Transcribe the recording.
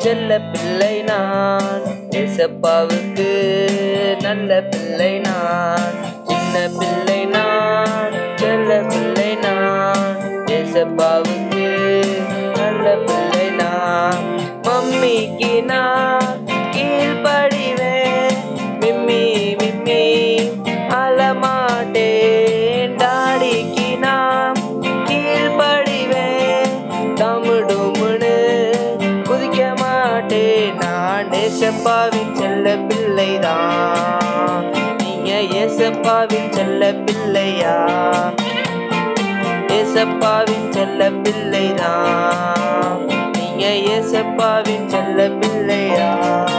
செல்ல பிள்ளை நான் ஏசப்பாவுக்கு நல்ல பிள்ளை நான் சின்ன பிள்ளை நான் செல்ல பிள்ளை நான் ஏசப்பாவுக்கு நல்ல பிள்ளை நான் மம்மிக்கு நான் கீழ்ப்படிவேன் மிம்மி மிம்மி அழமாட்டேன் டாடிக்கு நான் கீழ்ப்படிவேன் தமுடுமுனு குதிக்க மாட்டேன் நான் ஏசப்பாவின் செல்ல பிள்ளைதான் நீங்க ஏசப்பாவின் செல்ல பிள்ளையா ஏசப்பாவின் செல்ல பிள்ளைதான் நீங்க ஏசப்பாவின் செல்ல பிள்ளையா